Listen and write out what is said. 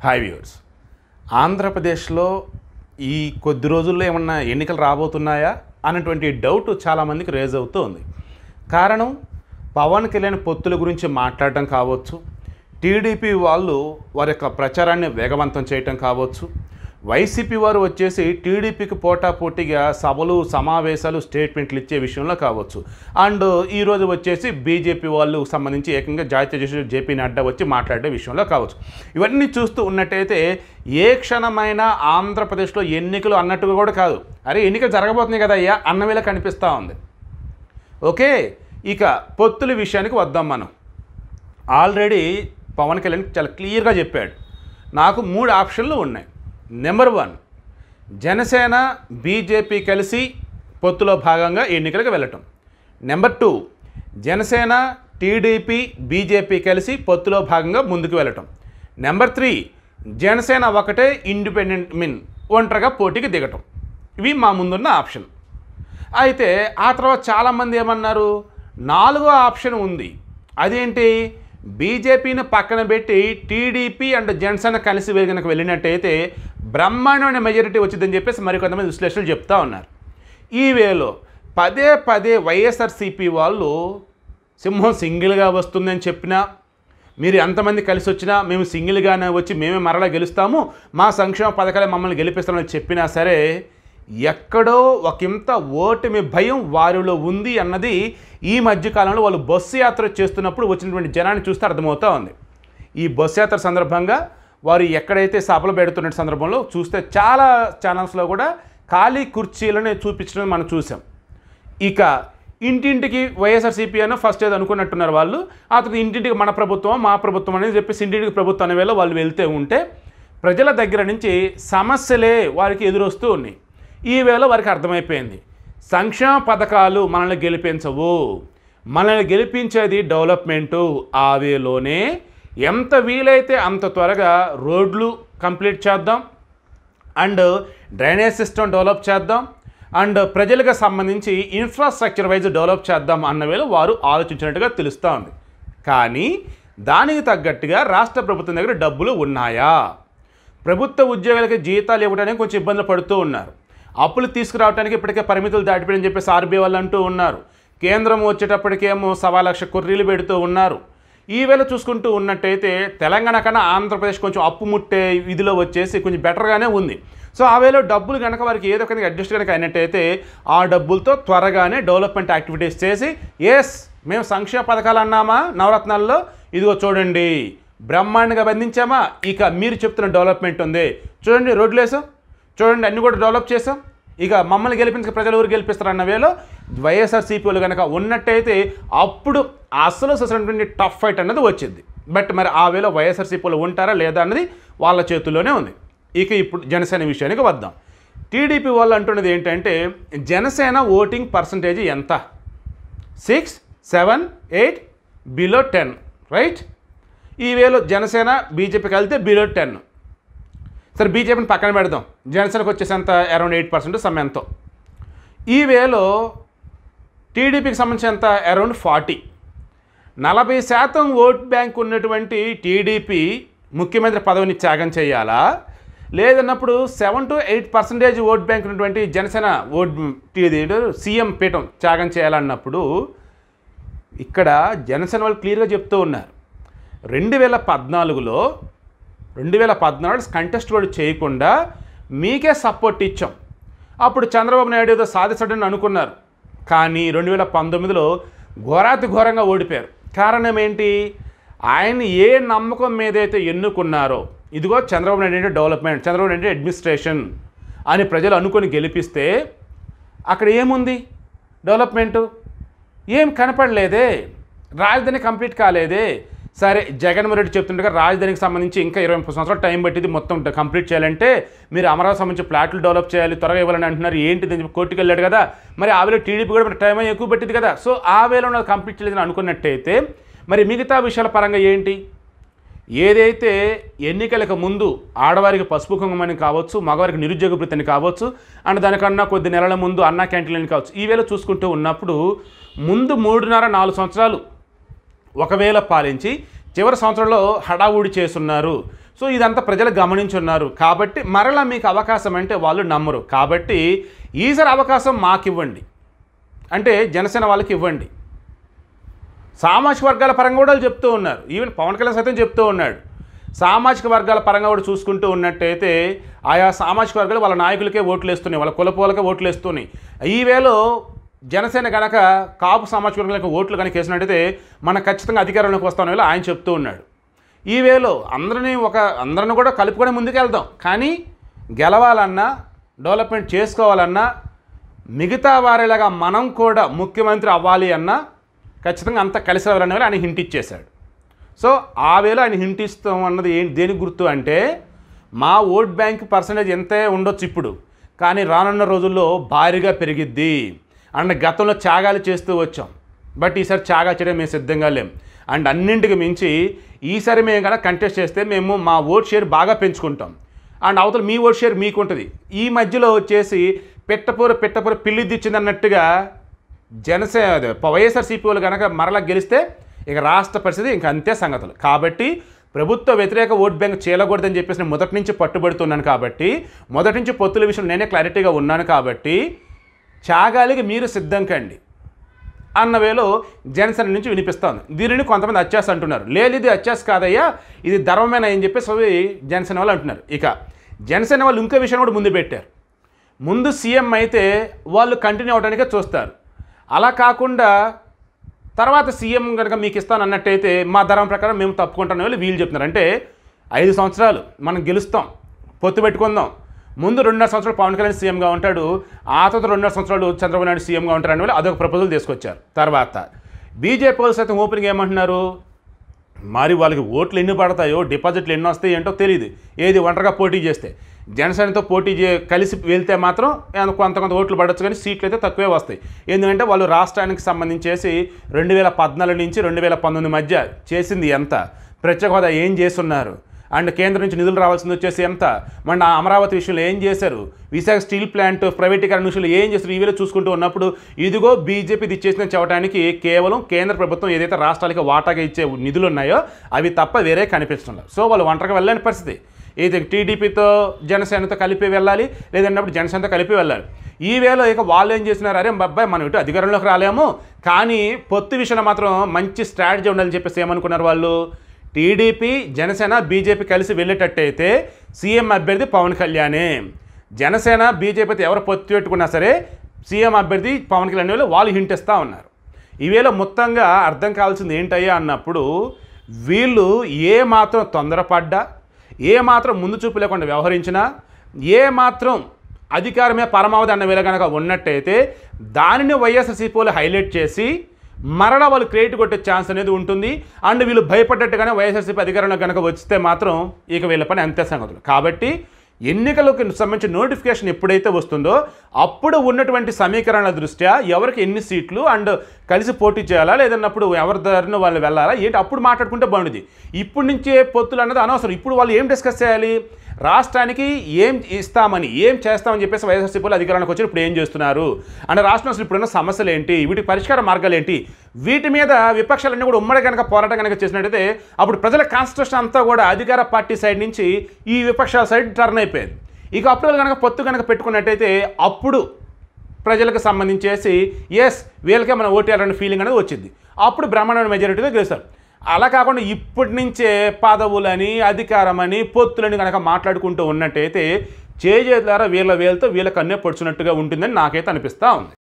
hi viewers ఆంధ్రప్రదేశ్లో ఈ కొద్ది రోజుల్లో ఏమన్నా ఎన్నికలు రాబోతున్నాయా అన్నటువంటి డౌట్ చాలామందికి రేజ్ అవుతూ ఉంది కారణం పవన్ కళ్యాణ్ పొత్తుల గురించి మాట్లాడటం కావచ్చు టీడీపీ వాళ్ళు వారి యొక్క ప్రచారాన్ని వేగవంతం చేయటం కావచ్చు వైసీపీ వారు వచ్చేసి టీడీపీకి పోటాపోటీగా సభలు సమావేశాలు స్టేట్మెంట్లు ఇచ్చే విషయంలో కావచ్చు అండ్ ఈరోజు వచ్చేసి బీజేపీ వాళ్ళు సంబంధించి ఏకంగా జాతీయ అధ్యక్షుడు జేపీ నడ్డా వచ్చి మాట్లాడే విషయంలో కావచ్చు ఇవన్నీ చూస్తూ ఉన్నట్టయితే ఏ క్షణమైనా ఆంధ్రప్రదేశ్లో ఎన్నికలు అన్నట్టుగా కూడా కాదు అరే ఎన్నికలు జరగబోతున్నాయి కదా అయ్యా అన్న వేళ కనిపిస్తూ ఉంది ఓకే ఇక పొత్తుల విషయానికి వద్దాం మనం ఆల్రెడీ పవన్ కళ్యాణ్ చాలా క్లియర్గా చెప్పాడు నాకు మూడు ఆప్షన్లు ఉన్నాయి నెంబర్ వన్ జనసేన బీజేపీ కలిసి పొత్తులో భాగంగా ఎన్నికలకు వెళ్ళటం number two Janasena TDP BJP కలిసి పొత్తులో భాగంగా ముందుకు వెళ్ళటం నెంబర్ త్రీ జనసేన ఒకటే ఇండిపెండెంట్ మీన్ ఒంటరిగా పోటీకి దిగటం ఇవి మా ముందున్న ఆప్షన్ అయితే ఆ తర్వాత చాలామంది ఏమన్నారు నాలుగో ఆప్షన్ ఉంది అదేంటి బీజేపీని పక్కన పెట్టి టీడీపీ అండ్ జనసేన కలిసి కనుక వెళ్ళినట్టయితే బ్రహ్మాండమైన మెజారిటీ వచ్చిందని చెప్పేసి మరికొంతమంది విశ్లేషణలు చెప్తా ఉన్నారు ఈ వేలో పదే పదే వైఎస్ఆర్సీపీ వాళ్ళు సింహం సింగిల్గా వస్తుందని చెప్పినా మీరు ఎంతమంది కలిసి వచ్చినా మేము సింగిల్గానే వచ్చి మేమే మరలా గెలుస్తాము మా సంక్షేమ పథకాలే మమ్మల్ని గెలిపిస్తామని చెప్పినా సరే ఎక్కడో ఒకంత ఓటమి భయం వారిలో ఉంది అన్నది ఈ మధ్యకాలంలో వాళ్ళు బస్సు యాత్ర చేస్తున్నప్పుడు వచ్చినటువంటి జనాన్ని చూస్తే అర్థమవుతా ఉంది ఈ బస్సు యాత్ర సందర్భంగా వారు ఎక్కడైతే సభలు పెడుతున్న సందర్భంలో చూస్తే చాలా ఛానల్స్లో కూడా ఖాళీ కుర్చీలను చూపించడం మనం చూసాం ఇక ఇంటింటికి వైఎస్ఆర్సీపీ అని ఫస్ట్ ఏదో అనుకున్నట్టున్నారు వాళ్ళు ఆ తర్వాత ఇంటింటికి మన ప్రభుత్వం మా ప్రభుత్వం అనేది చెప్పేసి ఇంటింటికి ప్రభుత్వం అనే వేళ వాళ్ళు వెళ్తే ఉంటే ప్రజల దగ్గర నుంచి సమస్యలే వారికి ఎదురొస్తూ ఉన్నాయి ఈ వేళ వారికి అర్థమైపోయింది సంక్షేమ పథకాలు మనల్ని గెలిపించవు మనల్ని గెలిపించేది డెవలప్మెంటు ఆ వేలోనే ఎంత వీలైతే అంత త్వరగా రోడ్లు కంప్లీట్ చేద్దాం అండ్ డ్రైనేజ్ సిస్టమ్ డెవలప్ చేద్దాం అండ్ ప్రజలకు సంబంధించి ఇన్ఫ్రాస్ట్రక్చర్ వైజ్ డెవలప్ చేద్దాం అన్న వేళ వారు ఆలోచించినట్టుగా తెలుస్తూ ఉంది కానీ దానికి తగ్గట్టుగా రాష్ట్ర ప్రభుత్వం దగ్గర డబ్బులు ఉన్నాయా ప్రభుత్వ ఉద్యోగులకి జీతాలు ఇవ్వడానికి కొంచెం ఇబ్బందులు పడుతూ ఉన్నారు అప్పులు తీసుకురావడానికి ఇప్పటికే పరిమితులు దాటిపోయని చెప్పేసి ఆర్బీఐ వాళ్ళు అంటూ ఉన్నారు కేంద్రం వచ్చేటప్పటికేమో సవా లక్ష కుర్రీలు పెడుతూ ఉన్నారు ఈ వేళ చూసుకుంటూ ఉన్నట్టయితే తెలంగాణ కన్నా ఆంధ్రప్రదేశ్ కొంచెం అప్పు ముట్టే ఇదిలో వచ్చేసి కొంచెం బెటర్గానే ఉంది సో ఆ వేళ డబ్బులు కనుక వారికి ఏదో ఒక అడ్జస్ట్ కనుక అయినట్టయితే ఆ డబ్బులతో త్వరగానే డెవలప్మెంట్ యాక్టివిటీస్ చేసి ఎస్ మేము సంక్షేమ పథకాలు అన్నామా నవరత్నాల్లో ఇదిగో చూడండి బ్రహ్మాండంగా బంధించామా ఇక మీరు చెప్తున్న డెవలప్మెంట్ ఉంది చూడండి రోడ్లు వేసాం చూడండి అన్ని కూడా డెవలప్ చేసాం ఇక మమ్మల్ని గెలిపించక ప్రజలు ఊరు గెలిపిస్తారు అన్న వేలో వైఎస్ఆర్సీపీలు కనుక ఉన్నట్టయితే అప్పుడు అసలు అసలు టఫ్ ఫైట్ అన్నది వచ్చింది బట్ మరి ఆ వేలో వైఎస్ఆర్సీపీలు ఉంటారా లేదా అన్నది వాళ్ళ చేతుల్లోనే ఉంది ఇక ఇప్పుడు జనసేన విషయానికి వద్దాం టీడీపీ వాళ్ళు అంటున్నది ఏంటంటే జనసేన ఓటింగ్ పర్సంటేజ్ ఎంత six seven eight below ten right ఈ వేలో జనసేన బీజేపీకి వెళ్తే బిలో టెన్ సరే బీజేపీని పక్కన పెడదాం జనసేనకు వచ్చేసంత అరౌండ్ ఎయిట్ పర్సెంట్ సమయంతో ఈ వేలో టీడీపీకి సంబంధించి ఎంత అరౌండ్ ఫార్టీ నలభై శాతం ఓట్ బ్యాంక్ ఉన్నటువంటి టీడీపీ ముఖ్యమంత్రి పదవిని త్యాగం చేయాలా లేదన్నప్పుడు seven to eight percentage vote bank ఉన్నటువంటి జనసేన ఓట్ ఇది సీఎం పీఠం త్యాగం చేయాలన్నప్పుడు ఇక్కడ జనసేన వాళ్ళు క్లియర్గా చెప్తూ ఉన్నారు రెండు వేల పద్నాలుగులో రెండు వేల పద్నాలుగు కంటెస్ట్ కూడా చేయకుండా మీకే సపోర్ట్ ఇచ్చాం అప్పుడు చంద్రబాబు నాయుడు ఏదో సాధిస్తాడని అనుకున్నారు కానీ రెండు వేల పంతొమ్మిదిలో ఘోరాతి ఘోరంగా ఓడిపోయారు కారణం ఏంటి ఆయన ఏ నమ్మకం మీదైతే ఎన్నుకున్నారో ఇదిగో చంద్రబాబు నాయుడు అంటే డెవలప్మెంట్ చంద్రబాబు నాయుడు అంటే అడ్మినిస్ట్రేషన్ అని ప్రజలు అనుకొని గెలిపిస్తే అక్కడ ఏముంది డెవలప్మెంటు ఏం కనపడలేదే రాజధాని కంప్లీట్ కాలేదే సరే జగన్మోహన్ రెడ్డి చెప్తుండగా రాజధానికి సంబంధించి ఇంకా ఇరవై ముప్పై సంవత్సరాలు టైం పట్టింది మొత్తం కంప్లీట్ చేయాలంటే మీరు అమరావతి సంబంధించి ప్లాట్లు డెవలప్ చేయాలి త్వరగా ఇవ్వాలని అంటున్నారు ఏంటిది అని చెప్పి కోర్టుకు వెళ్ళాడు కదా మరి ఆ వేళ టీడీపీ కూడా మరి టైం ఎక్కువ పట్టింది కదా సో ఆ వేళ ఉన్నది కంప్లీట్ చేయలేదని అనుకున్నట్టయితే మరి మిగతా విషయాల పరంగా ఏంటి ఏదైతే ఎన్నికలకు ముందు ఆడవారికి పసుపు కుంకుమని కావచ్చు మగవారికి నిరుద్యోగ వృత్తిని కావచ్చు అండ్ దానికన్నా కొద్ది నెలల ముందు అన్నా క్యాంటీన్లని కావచ్చు ఈ వేళ చూసుకుంటూ ఉన్నప్పుడు ముందు మూడున్నర నాలుగు సంవత్సరాలు ఒకవేళ పాలించి చివరి సంవత్సరంలో హడావుడి చేస్తున్నారు సో ఇదంతా ప్రజలు గమనించున్నారు కాబట్టి మరలా మీకు అవకాశం అంటే వాళ్ళు నమ్మరు కాబట్టి ఈసారి అవకాశం మాకు ఇవ్వండి అంటే జనసేన వాళ్ళకి ఇవ్వండి సామాజిక వర్గాల పరంగా కూడా వాళ్ళు చెప్తూ ఉన్నారు ఈవెన్ పవన్ కళ్యాణ్ సైతం చెప్తూ ఉన్నాడు సామాజిక వర్గాల పరంగా కూడా చూసుకుంటూ ఉన్నట్టయితే ఆయా సామాజిక వర్గాలు వాళ్ళ నాయకులకే ఓట్లు వేస్తున్నాయి వాళ్ళ కులపోలకే ఓట్లు వేస్తున్నాయి ఈ వేలో జనసేన కనుక కాపు సామాజిక వర్గాలకు ఓట్లు కనుక వేసినట్టయితే మనం ఖచ్చితంగా అధికారంలోకి వస్తామని వేళ ఆయన చెప్తూ ఉన్నాడు ఈ వేలో అందరినీ ఒక అందరిని కూడా కలుపుకొని ముందుకెళ్దాం కానీ గెలవాలన్నా డెవలప్మెంట్ చేసుకోవాలన్నా మిగతా వారిలాగా మనం కూడా ముఖ్యమంత్రి అవ్వాలి అన్నా ఖచ్చితంగా అంతా కలిసి రావాలనే వేళ ఆయన హింట్ ఇచ్చేశాడు సో ఆ వేళ ఆయన హింట్ ఇస్తాం అన్నది ఏంటి దేనికి గుర్తు అంటే మా ఓట్ బ్యాంక్ పర్సంటేజ్ ఎంతే ఉండొచ్చు ఇప్పుడు కానీ రానున్న రోజుల్లో భారీగా పెరిగిద్ది అండ్ గతంలో త్యాగాలు చేస్తూ వచ్చాం బట్ ఈసారి త్యాగా చేయడం మేము సిద్ధంగా లేం అండ్ అన్నింటికి మించి ఈసారి మేము కనుక కంటెస్ట్ చేస్తే మేము మా ఓట్ షేర్ బాగా పెంచుకుంటాం అండ్ అవతల మీ ఓట్ షేర్ మీకు ఉంటుంది ఈ మధ్యలో వచ్చేసి పెట్టపూర పెట్టపూర పిల్లిద్దిచ్చింది అన్నట్టుగా జనసేన అదే వైఎస్ఆర్సీపీ వాళ్ళు కనుక మరలా గెలిస్తే ఇక రాష్ట్ర పరిస్థితి ఇంక అంతే సంగతులు కాబట్టి ప్రభుత్వ వ్యతిరేక ఓట్ బ్యాంక్ చేయకూడదని చెప్పేసి నేను మొదటి నుంచి పట్టుబడుతున్నాను కాబట్టి మొదటి నుంచి పొత్తుల విషయం నేనే క్లారిటీగా ఉన్నాను కాబట్టి త్యాగాలకి మీరు సిద్ధం కండి అన్న వేలో జనసేన నుంచి వినిపిస్తోంది దీనిని కొంతమంది అత్యాస అంటున్నారు లేదు ఇది అత్యాస కాదయ్యా ఇది ధర్మమేనా అని చెప్పేసి అవి జనసేన వాళ్ళు అంటున్నారు ఇక జనసేన వాళ్ళు ఇంకో విషయం కూడా ముందు పెట్టారు ముందు సీఎం అయితే వాళ్ళు కంటిన్యూ అవడానికే చూస్తారు అలా కాకుండా తర్వాత సీఎం కనుక మీకు ఇస్తాను అన్నట్టయితే మా ధర్మం ప్రకారం మేము తప్పుకుంటాం వాళ్ళు వీళ్ళు చెప్తున్నారు అంటే ఐదు సంవత్సరాలు మనం గెలుస్తాం పొత్తు పెట్టుకుందాం ముందు రెండున్నర సంవత్సరాలు పవన్ కళ్యాణ్ సీఎంగా ఉంటాడు ఆ తర్వాత రెండున్నర సంవత్సరాలు చంద్రబాబు నాయుడు సీఎంగా ఉంటారని వాళ్ళు అదొక ప్రపోజల్ తీసుకొచ్చారు తర్వాత బీజేపీ వాళ్ళు సైతం ఓపెనింగ్ ఏమంటున్నారు మరి వాళ్ళకి ఓట్లు ఎన్ని పడతాయో డిపాజిట్లు ఎన్ని వస్తాయి ఏంటో తెలియదు ఏది ఒంటరిగా పోటీ చేస్తే జనసేనతో పోటీ చే కలిసి వెళ్తే మాత్రం ఏమన్నా కొంత కొంత ఓట్లు పడవచ్చు కానీ సీట్లు అయితే తక్కువే వస్తాయి ఎందుకంటే వాళ్ళు రాష్ట్రానికి సంబంధించేసి రెండు వేల పద్నాలుగు నుంచి రెండు వేల పంతొమ్మిది మధ్య చేసింది ఎంత ప్రత్యేక హోదా ఏం చేస్తున్నారు అండ్ కేంద్రం నుంచి నిధులు రావాల్సింది వచ్చేసి ఎంత మన అమరావతి విషయంలో ఏం చేశారు విశాఖ స్టీల్ ప్లాంట్ ప్రైవేటీకరణ విషయంలో ఏం చేస్తారు ఇవేళ చూసుకుంటూ ఉన్నప్పుడు ఇదిగో బీజేపీ ఇది ఇచ్చేసిన చెప్పడానికి కేవలం కేంద్ర ప్రభుత్వం ఏదైతే రాష్ట్రాలకి వాటాగా ఇచ్చే నిధులు ఉన్నాయో అవి తప్ప వేరే కనిపించడం లేదు సో వాళ్ళు ఒంటరిగా వెళ్ళలేని పరిస్థితి ఇది టీడీపీతో జనసేనతో కలిపి వెళ్ళాలి లేదన్నప్పుడు జనసేనతో కలిపి వెళ్ళాలి ఈ వేళ ఇక వాళ్ళు ఏం చేస్తున్నారు అరే అబ్బాయి మనం ఇటు అధికారంలోకి రాలేము కానీ పొత్తు విషయంలో మాత్రం మంచి స్ట్రాటజీ ఉండాలని చెప్పేసి ఏమనుకున్నారు వాళ్ళు టీడీపీ జనసేన బీజేపీ కలిసి వెళ్ళేటట్టయితే సీఎం అభ్యర్థి పవన్ కళ్యాణే జనసేన బీజేపీతో ఎవరు పొత్తు పెట్టుకున్నా సరే సీఎం అభ్యర్థి పవన్ కళ్యాణ్ వాళ్ళు వాళ్ళు హింట్ ఇస్తూ ఉన్నారు ఈవేళ మొత్తంగా అర్థం కావాల్సింది ఏంటయ్యా అన్నప్పుడు వీళ్ళు ఏ మాత్రం తొందరపడ్డా ఏ మాత్రం ముందు చూపు లేకుండా వ్యవహరించినా ఏ మాత్రం అధికారమే పరమావధి అన్న వేళ కనుక ఉన్నట్టయితే దానిని వైఎస్ఆర్సీపీ వాళ్ళు హైలైట్ చేసి మరలా వాళ్ళు క్రియేట్ కొట్టే ఛాన్స్ అనేది ఉంటుంది అండ్ వీళ్ళు భయపడ్డట్టుగానే వైఎస్ఆర్సీపీ అధికారంలో కనుక వస్తే మాత్రం ఇక వీళ్ళ పని అంతే సంగతులు కాబట్టి ఎన్నికలకు సంబంధించిన నోటిఫికేషన్ ఎప్పుడైతే వస్తుందో అప్పుడు ఉన్నటువంటి సమీకరణల దృష్ట్యా ఎవరికి ఎన్ని సీట్లు అండ్ కలిసి పోటీ చేయాలా లేదన్నప్పుడు ఎవరి దారిన వాళ్ళు వెళ్ళాలా ఏంటి అప్పుడు మాట్లాడుకుంటే బాగుండేది ఇప్పుడు నుంచే పొత్తులు అన్నది అనవసరం ఇప్పుడు వాళ్ళు ఏం డిస్కస్ చేయాలి రాష్ట్రానికి ఏం ఇస్తామని ఏం చేస్తామని చెప్పేసి వైఎస్ఆర్సీపీలు అధికారానికి వచ్చి ఇప్పుడు ఏం చేస్తున్నారు అంటే రాష్ట్రం అసలు ఇప్పుడున్న సమస్యలు ఏంటి వీటికి పరిష్కార మార్గాలు ఏంటి వీటి మీద విపక్షాలన్నీ కూడా ఉమ్మడి కనుక పోరాటం కనుక చేసినట్టయితే అప్పుడు ప్రజల కాన్స్టిట్యూషన్ అంతా కూడా అధికార పార్టీ సైడ్ నుంచి ఈ విపక్షాల సైడ్ టర్న్ అయిపోయింది ఇక అప్పుడు కనుక పొత్తు కనుక పెట్టుకున్నట్టయితే అప్పుడు ప్రజలకు సంబంధించేసి ఎస్ వీళ్ళకే మనం ఓటేయాలనే ఫీలింగ్ అనేది వచ్చింది అప్పుడు బ్రహ్మాండమైన మెజారిటీతో గెలుస్తారు అలా కాకుండా ఇప్పటి నుంచే పదవులని అధికారమని పొత్తులని కనుక మాట్లాడుకుంటూ ఉన్నట్టయితే చేజేతులారా వీళ్ళ వేలతో వీళ్ళ కన్నే పొడుచున్నట్టుగా ఉంటుందని నాకైతే అనిపిస్తూ ఉంది